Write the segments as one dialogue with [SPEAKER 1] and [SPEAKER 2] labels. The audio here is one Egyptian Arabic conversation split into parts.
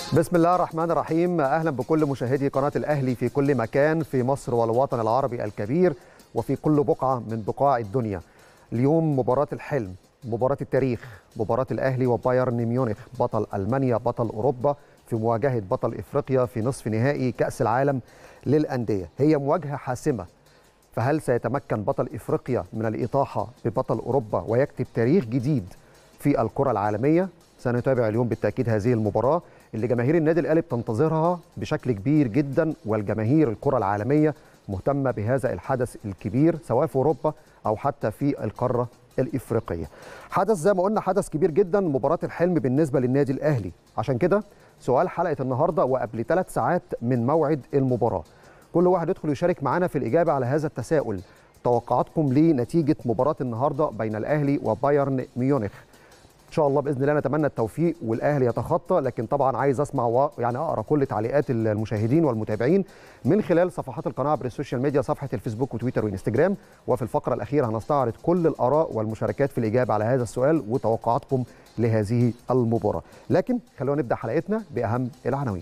[SPEAKER 1] بسم الله الرحمن الرحيم اهلا بكل مشاهدي قناه الاهلي في كل مكان في مصر والوطن العربي الكبير وفي كل بقعه من بقاع الدنيا اليوم مباراه الحلم مباراه التاريخ مباراه الاهلي وبايرن ميونخ بطل المانيا بطل اوروبا في مواجهه بطل افريقيا في نصف نهائي كاس العالم للانديه هي مواجهه حاسمه فهل سيتمكن بطل افريقيا من الاطاحه ببطل اوروبا ويكتب تاريخ جديد في الكره العالميه سنتابع اليوم بالتاكيد هذه المباراه اللي جماهير النادي الاهلي بتنتظرها بشكل كبير جدا والجماهير الكره العالميه مهتمه بهذا الحدث الكبير سواء في اوروبا او حتى في القاره الافريقيه. حدث زي ما قلنا حدث كبير جدا مباراه الحلم بالنسبه للنادي الاهلي، عشان كده سؤال حلقه النهارده وقبل ثلاث ساعات من موعد المباراه. كل واحد يدخل يشارك معنا في الاجابه على هذا التساؤل. توقعاتكم لنتيجه مباراه النهارده بين الاهلي وبايرن ميونخ. ان شاء الله باذن الله نتمنى التوفيق والاهلي يتخطى لكن طبعا عايز اسمع و... يعني اقرا كل تعليقات المشاهدين والمتابعين من خلال صفحات القناه عبر السوشيال ميديا صفحه الفيسبوك وتويتر وانستجرام وفي الفقره الاخيره هنستعرض كل الاراء والمشاركات في الاجابه على هذا السؤال وتوقعاتكم لهذه المباراه لكن خلونا نبدا حلقتنا باهم العناوين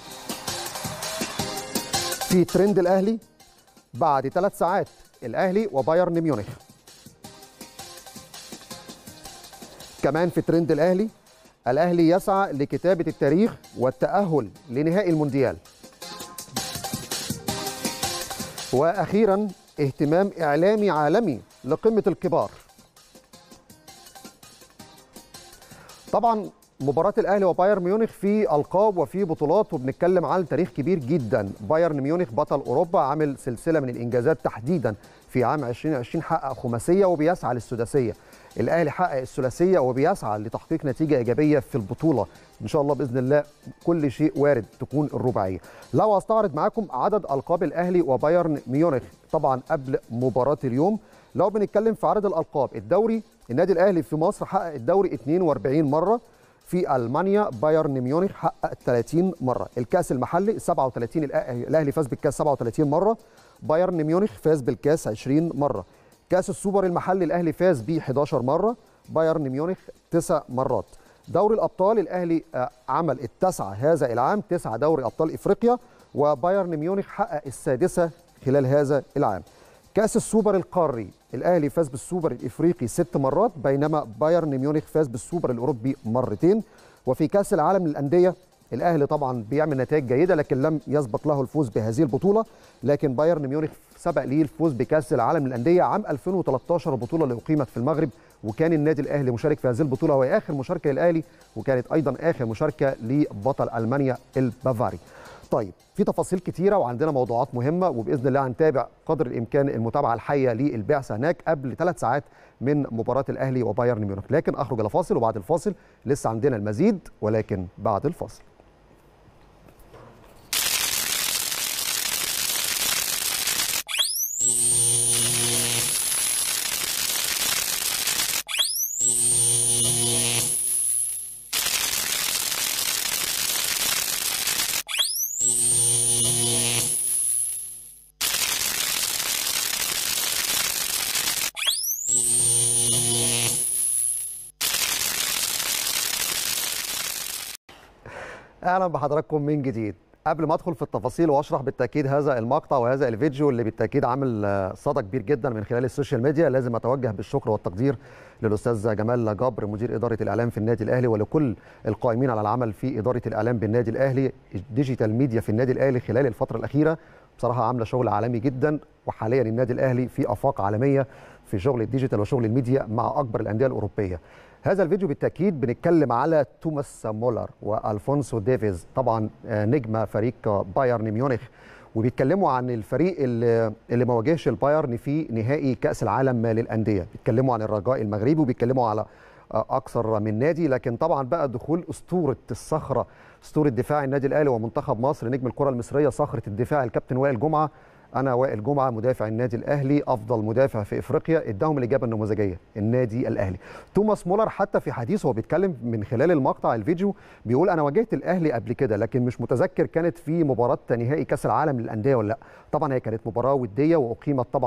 [SPEAKER 1] في ترند الاهلي بعد ثلاث ساعات الاهلي وبايرن ميونخ كمان في ترند الاهلي الاهلي يسعى لكتابه التاريخ والتاهل لنهائي المونديال واخيرا اهتمام اعلامي عالمي لقمه الكبار طبعا مباراة الأهلي وبايرن ميونخ في ألقاب وفي بطولات وبنتكلم عن تاريخ كبير جدا بايرن ميونخ بطل أوروبا عامل سلسلة من الإنجازات تحديدا في عام 2020 حقق خماسية وبيسعى للسداسية الاهلي حقق الثلاثيه وبيسعى لتحقيق نتيجه ايجابيه في البطوله ان شاء الله باذن الله كل شيء وارد تكون الرباعيه لو استعرض معاكم عدد القاب الاهلي وبايرن ميونخ طبعا قبل مباراه اليوم لو بنتكلم في عدد الالقاب الدوري النادي الاهلي في مصر حقق الدوري 42 مره في المانيا بايرن ميونخ حقق 30 مره الكاس المحلي 37 الاهلي فاز بالكاس 37 مره بايرن ميونخ فاز بالكاس 20 مره كاس السوبر المحلي الاهلي فاز بيه 11 مره بايرن ميونخ تسع مرات دوري الابطال الاهلي عمل التاسعه هذا العام تسعه دوري ابطال افريقيا وبايرن ميونخ حقق السادسه خلال هذا العام كاس السوبر القاري الاهلي فاز بالسوبر الافريقي ست مرات بينما بايرن ميونخ فاز بالسوبر الاوروبي مرتين وفي كاس العالم للانديه الاهلي طبعا بيعمل نتائج جيده لكن لم يسبق له الفوز بهذه البطوله لكن بايرن ميونخ سبق ليه الفوز بكاس العالم للانديه عام 2013 البطوله اللي اقيمت في المغرب وكان النادي الاهلي مشارك في هذه البطوله وهي اخر مشاركه للاهلي وكانت ايضا اخر مشاركه لبطل المانيا البافاري. طيب في تفاصيل كتيره وعندنا موضوعات مهمه وباذن الله هنتابع قدر الامكان المتابعه الحيه للبعثه هناك قبل ثلاث ساعات من مباراه الاهلي وبايرن ميونخ لكن اخرج الى فاصل وبعد الفاصل لسه عندنا المزيد ولكن بعد الفاصل. اهلا بحضراتكم من جديد قبل ما ادخل في التفاصيل واشرح بالتاكيد هذا المقطع وهذا الفيديو اللي بالتاكيد عامل صدى كبير جدا من خلال السوشيال ميديا لازم اتوجه بالشكر والتقدير للاستاذ جمال جبر مدير اداره الاعلام في النادي الاهلي ولكل القائمين على العمل في اداره الاعلام بالنادي الاهلي الديجيتال ميديا في النادي الاهلي خلال الفتره الاخيره بصراحه عامله شغل عالمي جدا وحاليا النادي الاهلي في افاق عالميه في شغل الديجيتال وشغل الميديا مع اكبر الانديه الاوروبيه هذا الفيديو بالتاكيد بنتكلم على توماس مولر والفونسو ديفيز طبعا نجم فريق بايرن ميونخ وبيتكلموا عن الفريق اللي, اللي ما واجهش البايرن في نهائي كاس العالم للانديه بيتكلموا عن الرجاء المغربي وبيتكلموا على اكثر من نادي لكن طبعا بقى دخول اسطوره الصخره اسطوره دفاع النادي الاهلي ومنتخب مصر نجم الكره المصريه صخره الدفاع الكابتن وائل جمعه انا وائل جمعه مدافع النادي الاهلي افضل مدافع في افريقيا اداهم الاجابه النموذجيه النادي الاهلي توماس مولر حتى في حديثه هو بيتكلم من خلال المقطع الفيديو بيقول انا واجهت الاهلي قبل كده لكن مش متذكر كانت في مباراه نهائي كاس العالم للانديه ولا لا طبعا هي كانت مباراه وديه واقيمت طبعا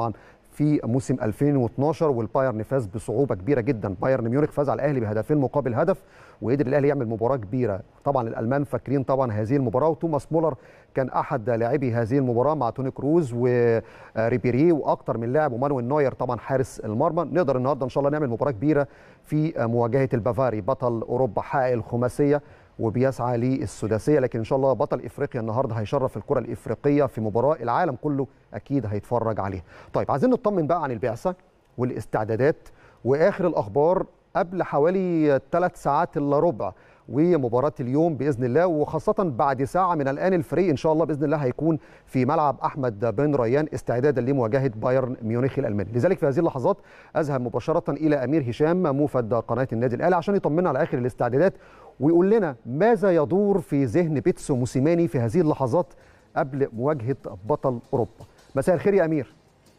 [SPEAKER 1] في موسم 2012 والبايرن فاز بصعوبه كبيره جدا بايرن ميونخ فاز على الاهلي بهدفين مقابل هدف وقدر الاهلي يعمل مباراه كبيره طبعا الالمان فاكرين طبعا هذه المباراه وتوماس مولر كان احد لاعبي هذه المباراه مع توني كروز وريبيري واكثر من لاعب ومانويل نوير طبعا حارس المرمى نقدر النهارده ان شاء الله نعمل مباراه كبيره في مواجهه البافاري بطل اوروبا حقق الخماسيه وبيسعى للسداسيه لكن ان شاء الله بطل افريقيا النهارده هيشرف الكره الافريقيه في مباراه العالم كله اكيد هيتفرج عليها. طيب عايزين نطمن بقى عن البعثه والاستعدادات واخر الاخبار قبل حوالي ثلاث ساعات الا ربع ومباراه اليوم باذن الله وخاصه بعد ساعه من الان الفريق ان شاء الله باذن الله هيكون في ملعب احمد بن ريان استعدادا لمواجهه بايرن ميونخ الالماني لذلك في هذه اللحظات اذهب مباشره الى امير هشام موفد قناه النادي الاهلي عشان يطمنا على اخر الاستعدادات ويقول لنا ماذا يدور في ذهن بيتسو موسيماني في هذه اللحظات قبل مواجهه بطل اوروبا مساء الخير يا امير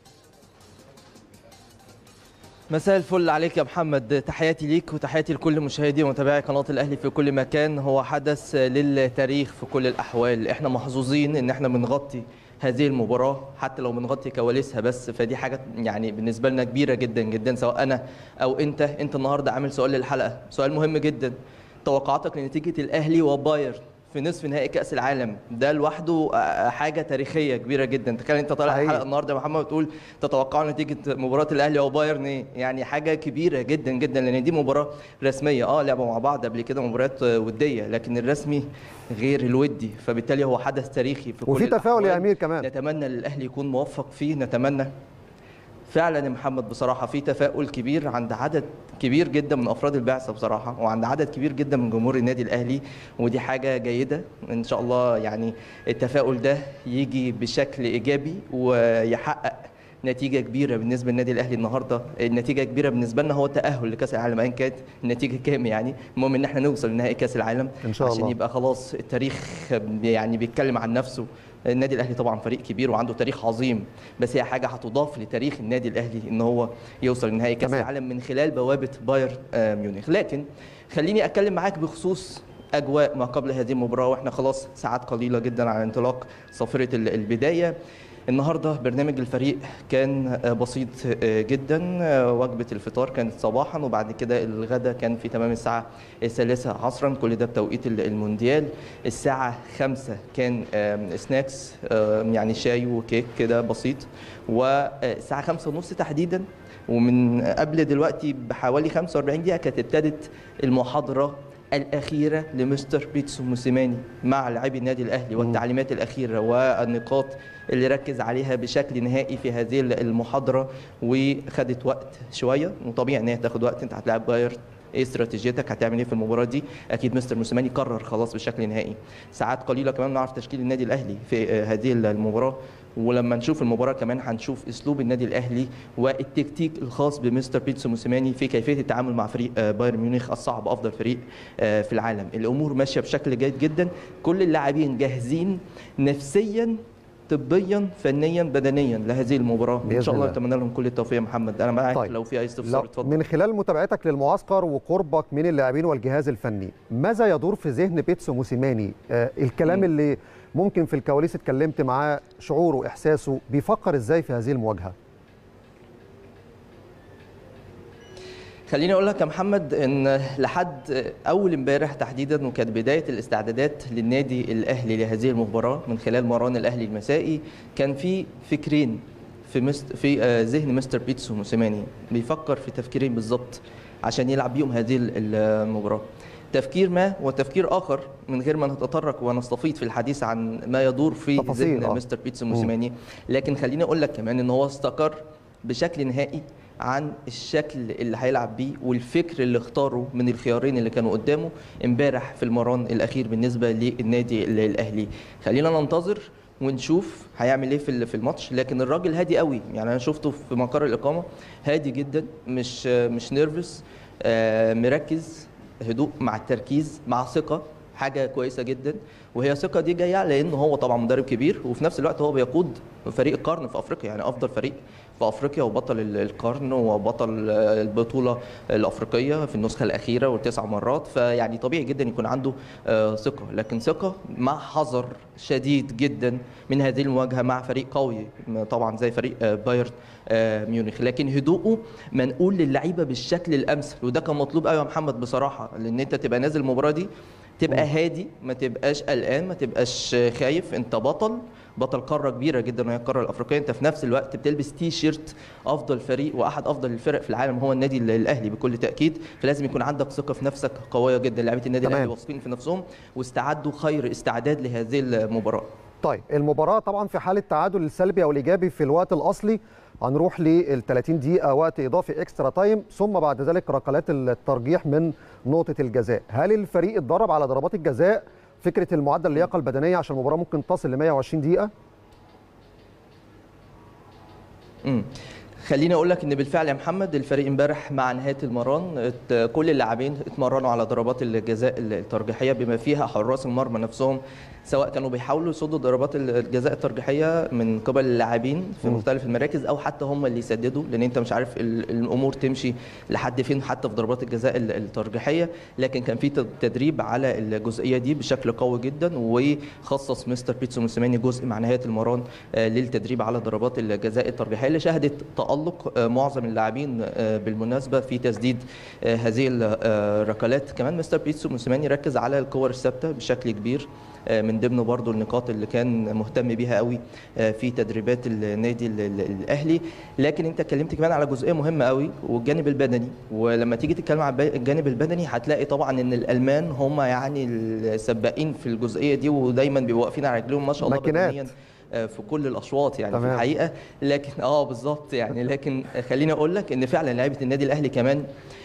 [SPEAKER 2] مساء الفل عليك يا محمد تحياتي ليك وتحياتي لكل مشاهدي ومتابعي قناه الاهلي في كل مكان هو حدث للتاريخ في كل الاحوال احنا محظوظين ان احنا بنغطي هذه المباراه حتى لو بنغطي كواليسها بس فدي حاجه يعني بالنسبه لنا كبيره جدا جدا سواء انا او انت انت النهارده عامل سؤال للحلقه سؤال مهم جدا توقعاتك لنتيجه الاهلي وبايرن في نصف نهائي كاس العالم ده لوحده حاجه تاريخيه كبيره جدا تخيل انت طالع الحلقه النهارده يا محمد وتقول تتوقعوا نتيجه مباراه الاهلي وبايرن ايه يعني حاجه كبيره جدا جدا لان دي مباراه رسميه اه لعبوا مع بعض قبل كده مباريات وديه لكن الرسمي غير الودي فبالتالي هو حدث تاريخي في كل
[SPEAKER 1] وفي تفاؤل يا امير كمان
[SPEAKER 2] نتمنى للاهلي يكون موفق فيه نتمنى فعلا يا محمد بصراحه في تفاؤل كبير عند عدد كبير جدا من افراد البعثه بصراحه وعند عدد كبير جدا من جمهور النادي الاهلي ودي حاجه جيده ان شاء الله يعني التفاؤل ده يجي بشكل ايجابي ويحقق نتيجه كبيره بالنسبه للنادي الاهلي النهارده النتيجه كبيره بالنسبه لنا هو التاهل لكاس العالم ايا كانت النتيجه كام يعني المهم ان احنا نوصل لنهائي كاس العالم
[SPEAKER 1] إن شاء
[SPEAKER 2] عشان
[SPEAKER 1] الله.
[SPEAKER 2] يبقى خلاص التاريخ يعني بيتكلم عن نفسه النادي الاهلي طبعا فريق كبير وعنده تاريخ عظيم بس هي حاجه هتضاف لتاريخ النادي الاهلي ان هو يوصل لنهائي كاس
[SPEAKER 1] تمام.
[SPEAKER 2] العالم من خلال بوابه بايرن آه، ميونخ لكن خليني اتكلم معاك بخصوص اجواء ما قبل هذه المباراه واحنا خلاص ساعات قليله جدا على انطلاق صافره ال- البدايه النهارده برنامج الفريق كان آه، بسيط آه، جدا آه، وجبه الفطار كانت صباحا وبعد كده الغداء كان في تمام الساعه الثالثه عصرا كل ده بتوقيت ال- المونديال الساعه خمسة كان آم، سناكس آم، يعني شاي وكيك كده بسيط والساعه خمسة ونص تحديدا ومن قبل دلوقتي بحوالي 45 دقيقه كانت ابتدت المحاضره الأخيرة لمستر بيتسو موسيماني مع لاعبي النادي الأهلي والتعليمات الأخيرة والنقاط اللي ركز عليها بشكل نهائي في هذه المحاضرة وخدت وقت شوية وطبيعي إن هي تاخد وقت أنت هتلاعب بايرن ايه استراتيجيتك هتعمل ايه في المباراه دي اكيد مستر موسيماني قرر خلاص بشكل نهائي ساعات قليله كمان نعرف تشكيل النادي الاهلي في آه، هذه المباراه ولما نشوف المباراه كمان هنشوف اسلوب النادي الاهلي والتكتيك الخاص بمستر بيتسو موسيماني في كيفيه التعامل مع فريق آه، بايرن ميونخ الصعب افضل فريق آه، في العالم الامور ماشيه بشكل جيد جدا كل اللاعبين جاهزين نفسيا طبيا فنيا بدنيا لهذه المباراه ان
[SPEAKER 1] بإذن
[SPEAKER 2] شاء الله
[SPEAKER 1] الله.
[SPEAKER 2] نتمنى لهم كل التوفيق يا محمد انا معاك
[SPEAKER 1] طيب.
[SPEAKER 2] لو في اي استفسار
[SPEAKER 1] لو
[SPEAKER 2] اتفضل
[SPEAKER 1] من خلال متابعتك للمعسكر وقربك من اللاعبين والجهاز الفني ماذا يدور في ذهن بيتسو موسيماني آه الكلام
[SPEAKER 2] مم.
[SPEAKER 1] اللي ممكن في الكواليس اتكلمت معاه شعوره احساسه بيفكر ازاي في هذه المواجهه
[SPEAKER 2] خليني اقول لك يا محمد ان لحد اول امبارح تحديدا وكانت بدايه الاستعدادات للنادي الاهلي لهذه المباراه من خلال مران الاهلي المسائي كان في فكرين في مست في آه، ذهن مستر بيتسو موسيماني بيفكر في تفكيرين بالظبط عشان يلعب بيهم هذه ال- المباراه تفكير ما وتفكير اخر من غير ما نتطرق ونستفيض في الحديث عن ما يدور في
[SPEAKER 1] تفاصيل،
[SPEAKER 2] ذهن
[SPEAKER 1] آه.
[SPEAKER 2] مستر بيتسو موسيماني لكن خليني اقول لك كمان ان هو استقر بشكل نهائي عن الشكل اللي هيلعب بيه والفكر اللي اختاره من الخيارين اللي كانوا قدامه امبارح في المران الاخير بالنسبه للنادي ال- الاهلي خلينا ننتظر ونشوف هيعمل ايه في ال- في الماتش لكن الراجل هادي قوي يعني انا شفته في مقر الاقامه هادي جدا مش مش نيرفس مركز هدوء مع التركيز مع ثقه حاجه كويسه جدا وهي ثقه دي جايه لان هو طبعا مدرب كبير وفي نفس الوقت هو بيقود فريق القرن في افريقيا يعني افضل فريق في افريقيا وبطل القرن وبطل البطوله الافريقيه في النسخه الاخيره والتسع مرات فيعني طبيعي جدا يكون عنده ثقه لكن ثقه مع حذر شديد جدا من هذه المواجهه مع فريق قوي طبعا زي فريق بايرن ميونخ لكن هدوءه منقول للعيبه بالشكل الامثل وده كان مطلوب قوي يا محمد بصراحه لان انت تبقى نازل المباراه دي تبقى هادي ما تبقاش قلقان ما تبقاش خايف انت بطل بطل قاره كبيره جدا وهي القاره الافريقيه انت في نفس الوقت بتلبس تي شيرت افضل فريق واحد افضل الفرق في العالم هو النادي الاهلي بكل تاكيد فلازم يكون عندك ثقه في نفسك قويه جدا لعيبه النادي الاهلي واثقين في نفسهم واستعدوا خير استعداد لهذه المباراه
[SPEAKER 1] طيب المباراه طبعا في حاله تعادل السلبي او الايجابي في الوقت الاصلي هنروح لل 30 دقيقه وقت اضافي اكسترا تايم ثم بعد ذلك ركلات الترجيح من نقطه الجزاء هل الفريق اتدرب على ضربات الجزاء فكره المعدل اللياقه البدنيه عشان المباراه ممكن تصل ل 120 دقيقه
[SPEAKER 2] امم خليني اقول لك ان بالفعل يا محمد الفريق امبارح مع نهايه المران كل اللاعبين اتمرنوا على ضربات الجزاء الترجيحيه بما فيها حراس المرمى نفسهم سواء كانوا بيحاولوا يصدوا ضربات الجزاء الترجيحيه من قبل اللاعبين في مختلف المراكز او حتى هم اللي يسددوا لان انت مش عارف الامور تمشي لحد فين حتى في ضربات الجزاء الترجيحيه لكن كان في تدريب على الجزئيه دي بشكل قوي جدا وخصص مستر بيتسو موسيماني جزء مع نهايه المران للتدريب على ضربات الجزاء الترجيحيه اللي شهدت تالق معظم اللاعبين بالمناسبه في تسديد هذه الركلات كمان مستر بيتسو موسيماني ركز على الكور الثابته بشكل كبير من ضمن برضو النقاط اللي كان مهتم بيها قوي في تدريبات النادي الاهلي لكن انت اتكلمت كمان على جزئيه مهمه قوي والجانب البدني ولما تيجي تتكلم على الجانب البدني هتلاقي طبعا ان الالمان هم يعني السباقين في الجزئيه دي ودايما بيبقوا واقفين على رجلهم ما شاء الله بدنيا في كل الاشواط يعني تمام. في الحقيقه لكن اه بالظبط يعني لكن خليني اقول لك ان فعلا لعيبه النادي الاهلي كمان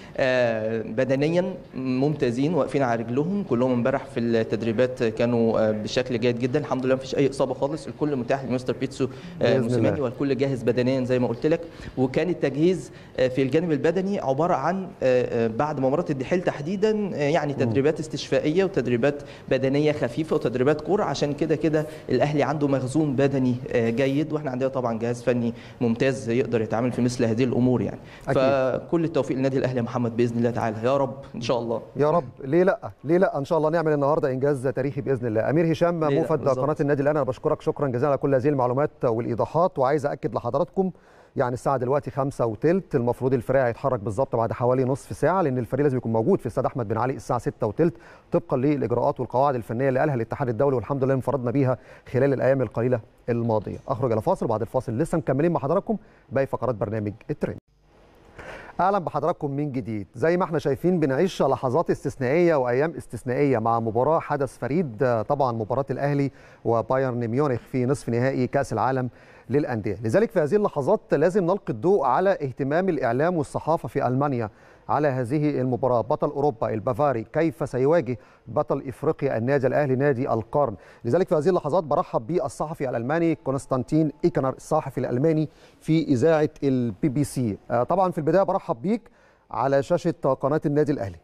[SPEAKER 2] بدنيا ممتازين واقفين على رجلهم كلهم امبارح في التدريبات كانوا بشكل جيد جدا الحمد لله مفيش اي اصابه خالص الكل متاح لمستر بيتسو موسيماني والكل جاهز بدنيا زي ما قلت لك وكان التجهيز في الجانب البدني عباره عن بعد مباراه الدحيل تحديدا يعني تدريبات استشفائيه وتدريبات بدنيه خفيفه وتدريبات كوره عشان كده كده الاهلي عنده مخزون بدني جيد واحنا عندنا طبعا جهاز فني ممتاز يقدر يتعامل في مثل هذه الامور يعني أكيد. فكل التوفيق للنادي الاهلي يا محمد محمد باذن الله تعالى يا رب ان شاء الله
[SPEAKER 1] يا رب ليه لا ليه لا ان شاء الله نعمل النهارده انجاز تاريخي باذن الله امير هشام موفد قناه النادي الاهلي انا بشكرك شكرا جزيلا على كل هذه المعلومات والايضاحات وعايز اكد لحضراتكم يعني الساعه دلوقتي خمسة وثلث المفروض الفريق هيتحرك بالظبط بعد حوالي نصف ساعه لان الفريق لازم يكون موجود في استاد احمد بن علي الساعه 6 وثلث طبقا للاجراءات والقواعد الفنيه اللي قالها الاتحاد الدولي والحمد لله انفردنا بيها خلال الايام القليله الماضيه اخرج الى فاصل وبعد الفاصل لسه مكملين مع حضراتكم باقي فقرات برنامج الترند اهلا بحضراتكم من جديد زي ما احنا شايفين بنعيش لحظات استثنائيه وايام استثنائيه مع مباراه حدث فريد طبعا مباراه الاهلي وبايرن ميونخ في نصف نهائي كاس العالم للانديه لذلك في هذه اللحظات لازم نلقي الضوء على اهتمام الاعلام والصحافه في المانيا على هذه المباراه بطل اوروبا البافاري كيف سيواجه بطل افريقيا النادي الاهلي نادي القرن لذلك في هذه اللحظات برحب بالصحفي الالماني كونستانتين ايكنر الصحفي الالماني في اذاعه البي بي سي طبعا في البدايه برحب بيك على شاشه قناه النادي الاهلي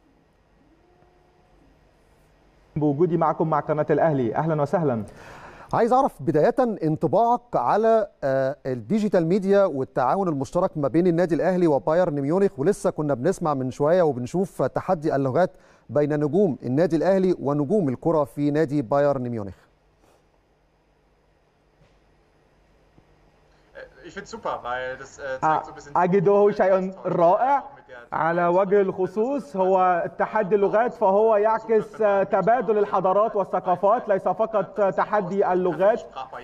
[SPEAKER 3] بوجودي معكم مع قناه الاهلي اهلا وسهلا
[SPEAKER 1] عايز اعرف بدايه انطباعك على الديجيتال ميديا والتعاون المشترك ما بين النادي الاهلي وبايرن ميونخ ولسه كنا بنسمع من شويه وبنشوف تحدي اللغات بين نجوم النادي الاهلي ونجوم الكره في نادي بايرن ميونخ
[SPEAKER 3] أجده شيء رائع على وجه الخصوص هو تحدي اللغات فهو يعكس تبادل الحضارات والثقافات ليس فقط تحدي اللغات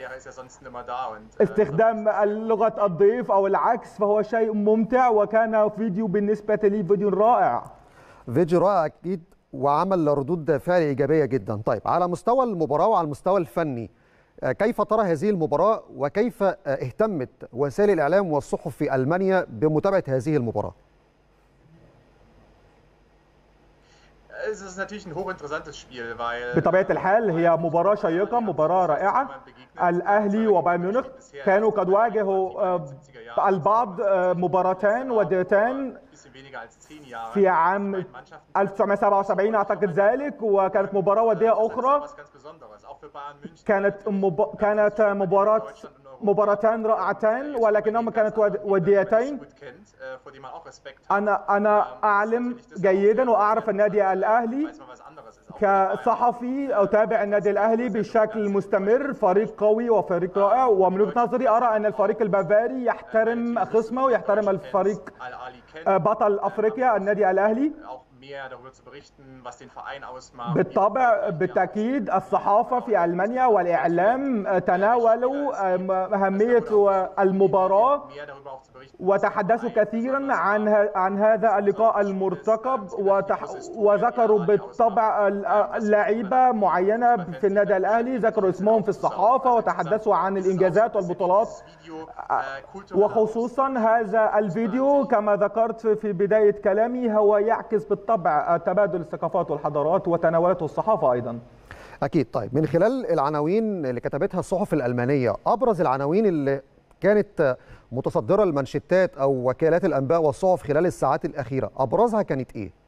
[SPEAKER 3] استخدام لغة الضيف أو العكس فهو شيء ممتع وكان فيديو بالنسبة لي فيديو رائع
[SPEAKER 1] فيديو رائع أكيد وعمل ردود فعل إيجابية جدا طيب على مستوى المباراة وعلى المستوى الفني كيف ترى هذه المباراة وكيف اهتمت وسائل الإعلام والصحف في ألمانيا بمتابعة هذه المباراة؟
[SPEAKER 4] es ist natürlich ein hochinteressantes Spiel, weil
[SPEAKER 3] بطبيعة الحال هي مباراة شيقة مباراة رائعة الأهلي وبايرن ميونخ كانوا قد واجهوا آه، البعض آه، مباراتان وديتان
[SPEAKER 4] ein bisschen weniger als zehn Jahre.
[SPEAKER 3] في عام
[SPEAKER 4] Beiden Mannschaften
[SPEAKER 3] 1977 أعتقد ذلك وكانت مباراة ودية أخرى
[SPEAKER 4] was ganz Besonderes, auch für Bayern München.
[SPEAKER 3] كانت مب... كانت مباراة مباراتان رائعتان ولكنهما كانت ود- وديتين
[SPEAKER 4] gut kennt, äh, vor dem man auch Respekt hat.
[SPEAKER 3] أنا أنا أعلم جيدا وأعرف النادي الأهلي
[SPEAKER 4] Weiß man was anderes ist. Auch
[SPEAKER 3] كصحفي أتابع النادي الأهلي بشكل مستمر فريق قوي وفريق رائع ومن وجهة نظري أرى أن الفريق البافاري يحترم خصمه ويحترم الفريق
[SPEAKER 4] Al-Ali kennt,
[SPEAKER 3] آه، بطل أفريقيا النادي الأهلي
[SPEAKER 4] auch mehr darüber zu berichten, was den Verein ausmacht.
[SPEAKER 3] بالطبع بالتأكيد الصحافة في ألمانيا والإعلام آه، تناولوا آه، أهمية المباراة
[SPEAKER 4] mehr darüber auch zu berichten.
[SPEAKER 3] وتحدثوا كثيرا عن ه- عن هذا اللقاء المرتقب وتح وذكروا بالطبع ال- اللعيبه معينه في النادي الاهلي ذكروا اسمهم في الصحافه وتحدثوا عن الانجازات والبطولات
[SPEAKER 4] Video, äh, kulturell
[SPEAKER 3] وخصوصا هذا الفيديو كما ذكرت في بدايه كلامي هو يعكس بالطبع تبادل الثقافات والحضارات وتناولته الصحافه ايضا
[SPEAKER 1] اكيد طيب من خلال العناوين اللي كتبتها الصحف الالمانيه ابرز العناوين اللي كانت متصدره المانشيتات او وكالات الانباء والصحف خلال الساعات الاخيره ابرزها كانت ايه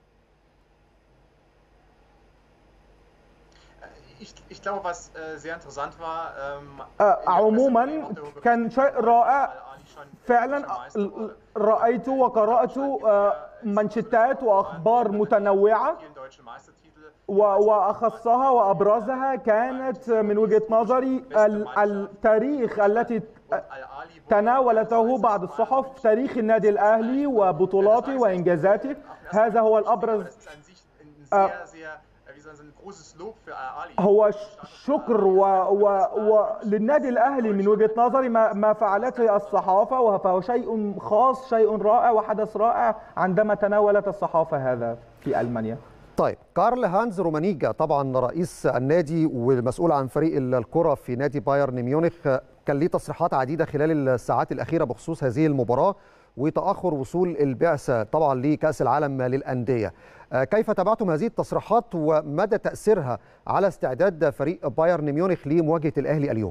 [SPEAKER 4] Ich, ich glaube, was äh, sehr interessant war, ähm,
[SPEAKER 3] آه،
[SPEAKER 4] in der
[SPEAKER 3] عموما
[SPEAKER 4] Presse auch darüber
[SPEAKER 3] كان شيء رائع
[SPEAKER 4] Al-Ali schon
[SPEAKER 3] فعلا
[SPEAKER 4] deutscher Meister wurde.
[SPEAKER 3] رأيت وقرأت آه، منشطات وأخبار متنوعة
[SPEAKER 4] Vielen deutschen Meistertitel.
[SPEAKER 3] و- وأخصها وأبرزها كانت من وجهة نظري ال- التاريخ التي
[SPEAKER 4] Al-Ali wurde
[SPEAKER 3] تناولته بعض الصحف تاريخ النادي الأهلي وبطولاته وإنجازاته هذا هو الأبرز
[SPEAKER 4] Das ist an sich ein sehr, sehr, äh, wie soll man sagen, ein großes Lob für Al-Ali.
[SPEAKER 3] هو ش- شكر و... و... و... للنادي الأهلي من وجهة نظري ما, ما فعلته الصحافة وه- فهو شيء خاص شيء رائع وحدث رائع عندما تناولت الصحافة هذا في ألمانيا
[SPEAKER 1] طيب كارل هانز رومانيجا طبعا رئيس النادي والمسؤول عن فريق الكرة في نادي بايرن ميونخ كان ليه تصريحات عديدة خلال الساعات الأخيرة بخصوص هذه المباراة وتأخر وصول البعثة طبعا لكأس العالم للأندية آه، كيف تابعتم هذه التصريحات ومدى تأثيرها على استعداد فريق بايرن ميونخ لمواجهة الأهلي اليوم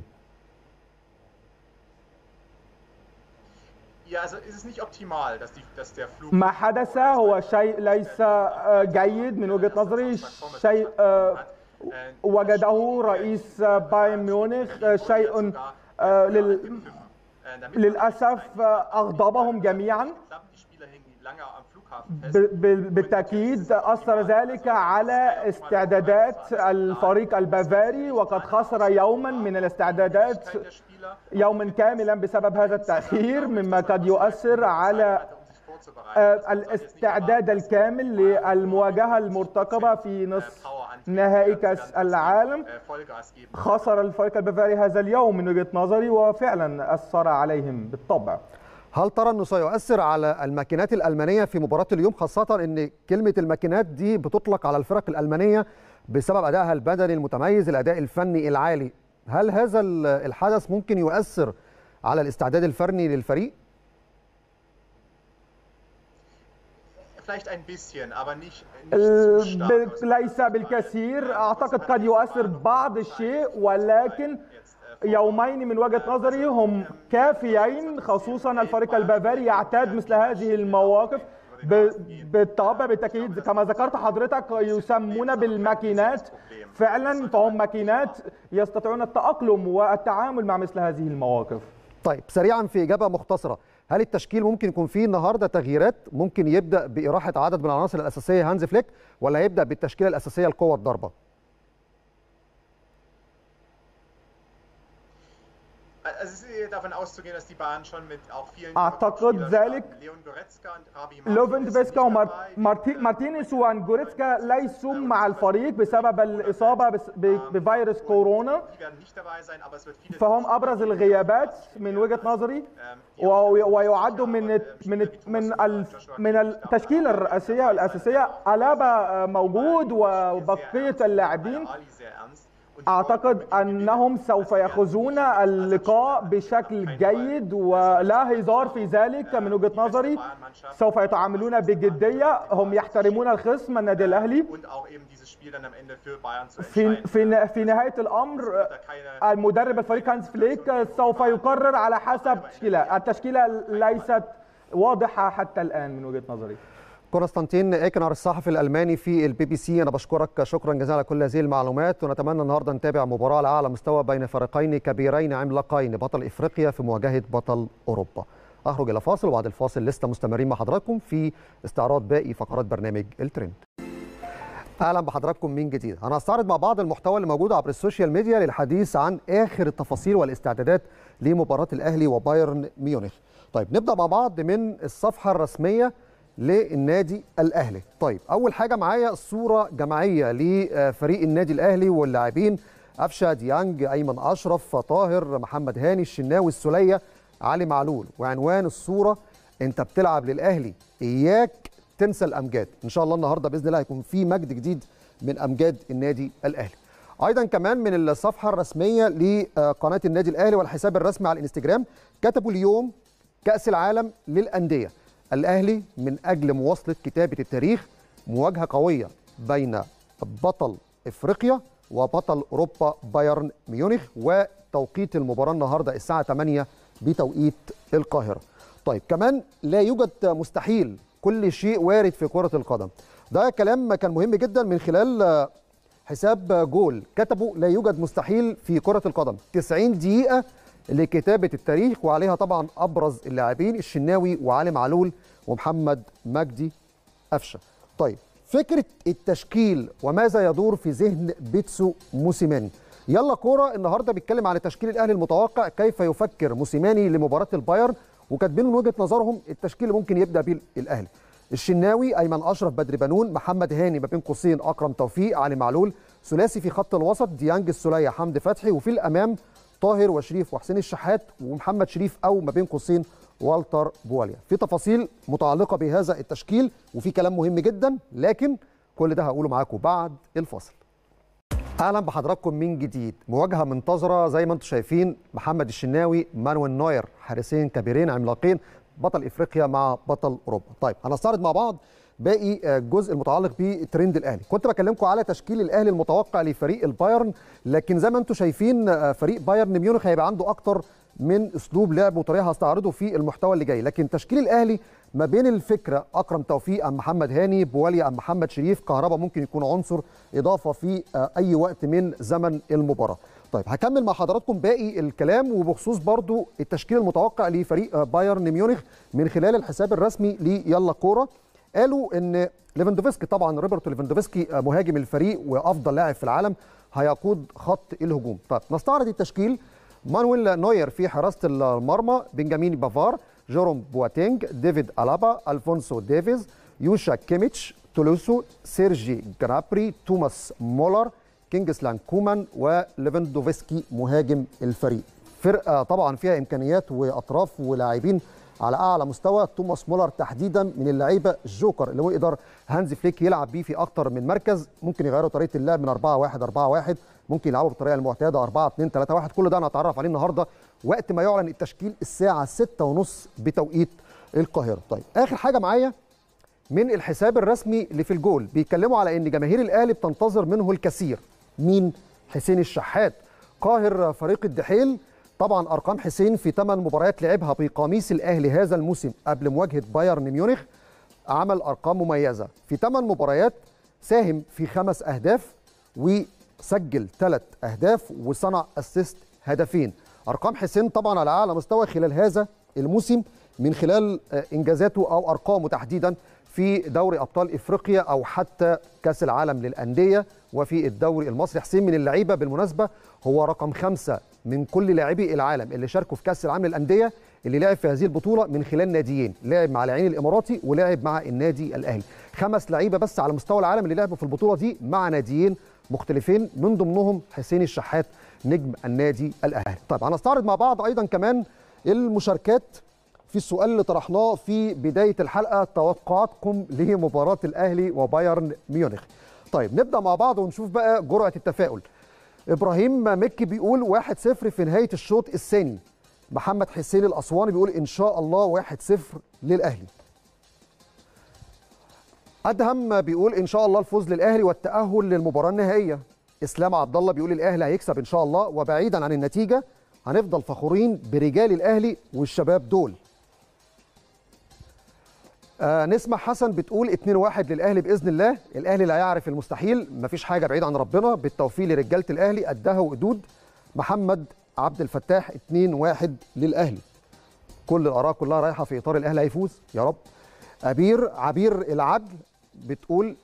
[SPEAKER 4] Ja, also ist es nicht optimal, dass, die, dass der Flug
[SPEAKER 3] ما حدث هو شيء ليس آه، جيد من وجهة نظري شيء آه، وجده رئيس بايرن ميونخ آه، شيء آه، لل- للأسف آه، أغضبهم جميعا
[SPEAKER 4] Die Spieler hängen lange am Flughafen fest.
[SPEAKER 3] ب- ب- بالتأكيد أثر ذلك على استعدادات الفريق البافاري وقد خسر يوما من الاستعدادات
[SPEAKER 4] Der Spieler,
[SPEAKER 3] يوما كاملا بسبب هذا التأخير مما قد يؤثر على
[SPEAKER 4] um sich vorzubereiten.
[SPEAKER 3] آه، الاستعداد الكامل للمواجهة المرتقبة في نصف نهائي كأس العالم
[SPEAKER 4] Äh, Vollgas geben.
[SPEAKER 3] خسر الفريق البافاري هذا اليوم من وجهة نظري وفعلا أثر عليهم بالطبع
[SPEAKER 1] هل ترى انه سيؤثر على الماكينات الالمانيه في مباراه اليوم خاصه ان كلمه الماكينات دي بتطلق على الفرق الالمانيه بسبب ادائها البدني المتميز الاداء الفني العالي هل هذا ال- الحدث ممكن يؤثر على الاستعداد الفني للفريق
[SPEAKER 4] Vielleicht ein bisschen, aber nicht, nicht so stark.
[SPEAKER 3] ب-
[SPEAKER 4] aus-
[SPEAKER 3] ليس بالكثير أعتقد قد يؤثر بعض الشيء ولكن
[SPEAKER 4] Jetzt, äh,
[SPEAKER 3] يومين من وجهة نظري هم كافيين خصوصا الفريق البافاري يعتاد مثل هذه المواقف ب- بالطبع بالتأكيد كما ذكرت حضرتك يسمون بالماكينات فعلا فهم ماكينات يستطيعون التأقلم والتعامل مع مثل هذه المواقف
[SPEAKER 1] طيب سريعا في اجابه مختصره هل التشكيل ممكن يكون فيه النهارده تغييرات ممكن يبدا باراحه عدد من العناصر الاساسيه هانز فليك ولا يبدا بالتشكيله الاساسيه القوه الضربه
[SPEAKER 4] Also es ist davon auszugehen, dass die Bahn schon mit auch vielen
[SPEAKER 3] أعتقد
[SPEAKER 4] Spielern
[SPEAKER 3] ذلك
[SPEAKER 4] starten. Leon Goretzka und Rabi
[SPEAKER 3] لوفن
[SPEAKER 4] Martinez
[SPEAKER 3] فيسكا
[SPEAKER 4] nicht dabei.
[SPEAKER 3] ومارتينيز وانجوريتسكا ليسوا مع الفريق بسبب الإصابة بس- ب- بفيروس كورونا
[SPEAKER 4] Die werden nicht dabei sein, aber es wird viele
[SPEAKER 3] فهم ابرز الغيابات من وجهه نظري و- ويعدوا من من من ال- من التشكيله الرئيسيه والاساسيه الابا موجود وبقيه اللاعبين
[SPEAKER 4] Ali sehr ernst.
[SPEAKER 3] اعتقد انهم سوف ياخذون اللقاء بشكل جيد ولا هزار في ذلك من وجهه نظري سوف يتعاملون بجديه هم يحترمون الخصم النادي الاهلي
[SPEAKER 4] und auch eben dieses Spiel dann am Ende für Bayern zu
[SPEAKER 3] في
[SPEAKER 4] entscheiden.
[SPEAKER 3] في في نهايه الامر المدرب الفريق هانز فليك سوف يقرر على حسب تشكيله التشكيله ليست واضحه حتى الان من وجهه نظري
[SPEAKER 1] كونستانتين ايكنر الصحفي الالماني في البي بي سي انا بشكرك شكرا جزيلا على كل هذه المعلومات ونتمنى النهارده نتابع مباراه على اعلى مستوى بين فريقين كبيرين عملاقين بطل افريقيا في مواجهه بطل اوروبا اخرج الى فاصل وبعد الفاصل لسه مستمرين مع حضراتكم في استعراض باقي فقرات برنامج الترند اهلا بحضراتكم من جديد انا هستعرض مع بعض المحتوى اللي موجود عبر السوشيال ميديا للحديث عن اخر التفاصيل والاستعدادات لمباراه الاهلي وبايرن ميونخ طيب نبدا مع بعض من الصفحه الرسميه للنادي الاهلي طيب اول حاجه معايا صوره جماعيه لفريق النادي الاهلي واللاعبين افشا ديانج ايمن اشرف طاهر محمد هاني الشناوي السليه علي معلول وعنوان الصوره انت بتلعب للاهلي اياك تنسى الامجاد ان شاء الله النهارده باذن الله هيكون في مجد جديد من امجاد النادي الاهلي ايضا كمان من الصفحه الرسميه لقناه النادي الاهلي والحساب الرسمي على الانستجرام كتبوا اليوم كاس العالم للانديه الاهلي من اجل مواصله كتابه التاريخ مواجهه قويه بين بطل افريقيا وبطل اوروبا بايرن ميونخ وتوقيت المباراه النهارده الساعه 8 بتوقيت القاهره طيب كمان لا يوجد مستحيل كل شيء وارد في كرة القدم ده كلام كان مهم جدا من خلال حساب جول كتبوا لا يوجد مستحيل في كرة القدم 90 دقيقة لكتابة التاريخ وعليها طبعا أبرز اللاعبين الشناوي وعلي معلول ومحمد مجدي أفشة طيب فكرة التشكيل وماذا يدور في ذهن بيتسو موسيماني يلا كورة النهاردة بيتكلم عن تشكيل الأهلي المتوقع كيف يفكر موسيماني لمباراة البايرن وكاتبين من وجهه نظرهم التشكيل اللي ممكن يبدا بيه الاهلي الشناوي ايمن اشرف بدر بنون محمد هاني ما بين قوسين اكرم توفيق علي معلول ثلاثي في خط الوسط ديانج السوليه حمدي فتحي وفي الامام طاهر وشريف وحسين الشحات ومحمد شريف او ما بين قوسين والتر بواليا في تفاصيل متعلقه بهذا التشكيل وفي كلام مهم جدا لكن كل ده هقوله معاكم بعد الفاصل اهلا بحضراتكم من جديد مواجهه منتظره زي ما انتم شايفين محمد الشناوي مانويل نوير حارسين كبيرين عملاقين بطل افريقيا مع بطل اوروبا طيب هنستعرض مع بعض باقي الجزء المتعلق بترند الاهلي كنت بكلمكم على تشكيل الاهلي المتوقع لفريق البايرن لكن زي ما انتم شايفين فريق بايرن ميونخ هيبقى عنده اكتر من اسلوب لعب وطريقه هستعرضه في المحتوى اللي جاي لكن تشكيل الاهلي ما بين الفكره اكرم توفيق ام محمد هاني بواليا ام محمد شريف كهربا ممكن يكون عنصر اضافه في اي وقت من زمن المباراه طيب هكمل مع حضراتكم باقي الكلام وبخصوص برضو التشكيل المتوقع لفريق بايرن ميونخ من خلال الحساب الرسمي ليلا كوره قالوا ان ليفاندوفسكي طبعا روبرتو ليفاندوفسكي مهاجم الفريق وافضل لاعب في العالم هيقود خط الهجوم طيب نستعرض التشكيل مانويل نوير في حراسه المرمى بنجامين بافار جيروم بواتينج ديفيد الابا الفونسو ديفيز يوشا كيميتش تولوسو سيرجي جرابري توماس مولر كينجسلان كومان وليفاندوفسكي مهاجم الفريق فرقه طبعا فيها امكانيات واطراف ولاعبين على اعلى مستوى توماس مولر تحديدا من اللعيبه الجوكر اللي هو يقدر هانز فليك يلعب بيه في اكتر من مركز ممكن يغيروا طريقه اللعب من 4 1 4 1 ممكن يلعبوا بالطريقه المعتاده 4 2 3 1 كل ده هنتعرف عليه النهارده وقت ما يعلن التشكيل الساعه 6:30 بتوقيت القاهره طيب اخر حاجه معايا من الحساب الرسمي اللي في الجول بيتكلموا على ان جماهير الاهلي بتنتظر منه الكثير مين حسين الشحات قاهر فريق الدحيل طبعا ارقام حسين في 8 مباريات لعبها بقميص الاهلي هذا الموسم قبل مواجهه بايرن ميونخ عمل ارقام مميزه في 8 مباريات ساهم في خمس اهداف وسجل ثلاث اهداف وصنع اسيست هدفين ارقام حسين طبعا على اعلى مستوى خلال هذا الموسم من خلال انجازاته او ارقامه تحديدا في دوري ابطال افريقيا او حتى كاس العالم للانديه وفي الدوري المصري حسين من اللعيبه بالمناسبه هو رقم خمسة من كل لاعبي العالم اللي شاركوا في كاس العالم للانديه اللي لعب في هذه البطوله من خلال ناديين لعب مع العين الاماراتي ولعب مع النادي الاهلي خمس لعيبه بس على مستوى العالم اللي لعبوا في البطوله دي مع ناديين مختلفين من ضمنهم حسين الشحات نجم النادي الاهلي طيب هنستعرض مع بعض ايضا كمان المشاركات في السؤال اللي طرحناه في بدايه الحلقه توقعاتكم لمباراه الاهلي وبايرن ميونخ طيب نبدا مع بعض ونشوف بقى جرعه التفاؤل ابراهيم مكي بيقول 1-0 في نهايه الشوط الثاني محمد حسين الاسواني بيقول ان شاء الله 1-0 للاهلي ادهم بيقول ان شاء الله الفوز للاهلي والتاهل للمباراه النهائيه اسلام عبد الله بيقول الاهلي هيكسب ان شاء الله وبعيدا عن النتيجه هنفضل فخورين برجال الاهلي والشباب دول آه نسمع حسن بتقول 2-1 للاهلي باذن الله الاهلي لا يعرف المستحيل مفيش حاجه بعيد عن ربنا بالتوفيق لرجاله الاهلي قدها وقدود محمد عبد الفتاح 2-1 للاهلي كل الاراء كلها رايحه في اطار الاهلي هيفوز يا رب ابير عبير العدل بتقول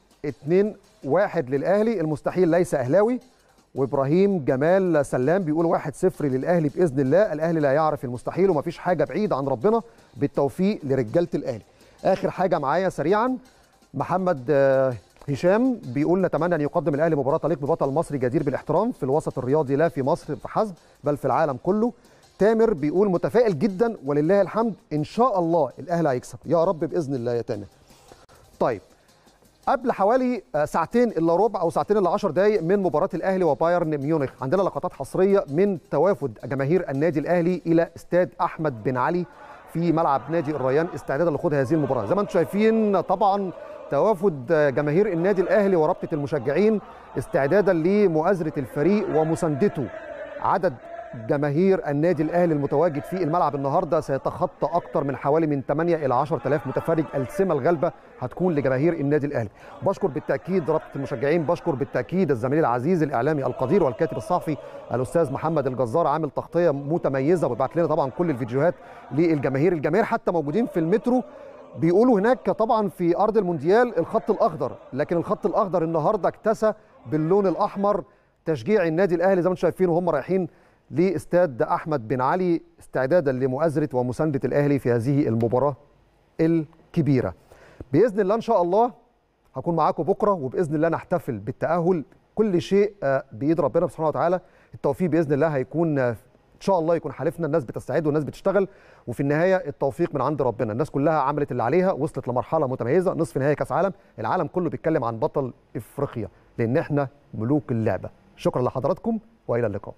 [SPEAKER 1] 2-1 للاهلي المستحيل ليس اهلاوي وابراهيم جمال سلام بيقول 1-0 للاهلي باذن الله الاهلي لا يعرف المستحيل ومفيش حاجه بعيده عن ربنا بالتوفيق لرجاله الاهلي اخر حاجه معايا سريعا محمد آه، هشام بيقول نتمنى ان يقدم الاهلي مباراه تليق ببطل مصري جدير بالاحترام في الوسط الرياضي لا في مصر فحسب بل في العالم كله تامر بيقول متفائل جدا ولله الحمد ان شاء الله الاهلي هيكسب يا رب باذن الله يا تامر طيب قبل حوالي آه، ساعتين الا ربع او ساعتين الا 10 دقائق من مباراه الاهلي وبايرن ميونخ عندنا لقطات حصريه من توافد جماهير النادي الاهلي الى استاد احمد بن علي في ملعب نادي الريان استعدادا لخوض هذه المباراه زي ما انتم شايفين طبعا توافد آه، جماهير النادي الاهلي ورابطه المشجعين استعدادا لمؤازره الفريق ومساندته عدد جماهير النادي الاهلي المتواجد في الملعب النهارده سيتخطى اكثر من حوالي من 8 الى 10000 متفرج السمه الغالبه هتكون لجماهير النادي الاهلي بشكر بالتاكيد رابطه المشجعين بشكر بالتاكيد الزميل العزيز الاعلامي القدير والكاتب الصحفي الاستاذ محمد الجزار عامل تغطيه متميزه وبيبعت لنا طبعا كل الفيديوهات للجماهير الجماهير حتى موجودين في المترو بيقولوا هناك طبعا في ارض المونديال الخط الاخضر لكن الخط الاخضر النهارده اكتسى باللون الاحمر تشجيع النادي الاهلي زي ما انتم شايفين وهم رايحين لاستاد احمد بن علي استعدادا لمؤازره ومسانده الاهلي في هذه المباراه الكبيره. باذن الله ان شاء الله هكون معاكم بكره وباذن الله نحتفل بالتاهل كل شيء آه، بايد ربنا سبحانه وتعالى التوفيق باذن الله هيكون آه، ان شاء الله يكون حالفنا الناس بتستعد والناس بتشتغل وفي النهايه التوفيق من عند ربنا الناس كلها عملت اللي عليها وصلت لمرحله متميزه نصف نهائي كاس عالم العالم كله بيتكلم عن بطل افريقيا لان احنا ملوك اللعبه شكرا لحضراتكم والى اللقاء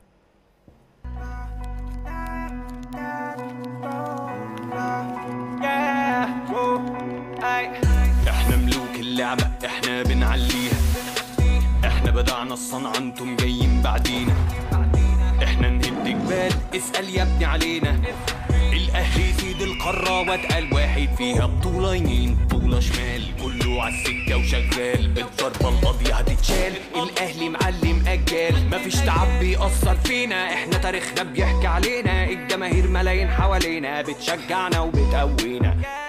[SPEAKER 5] احنا ملوك اللعبة احنا بنعليها احنا بدعنا الصنعة انتم جايين بعدينا احنا نهد جبال اسأل يا ابني علينا الاهلي سيد القارة واتقل واحد فيها بطولة يمين بطولة شمال كله عالسكة وشغال بالضربة القاضية هتتشال الاهلي معلم اجال مفيش تعب بيأثر فينا احنا تاريخنا بيحكي علينا الجماهير ملايين حوالينا بتشجعنا وبتقوينا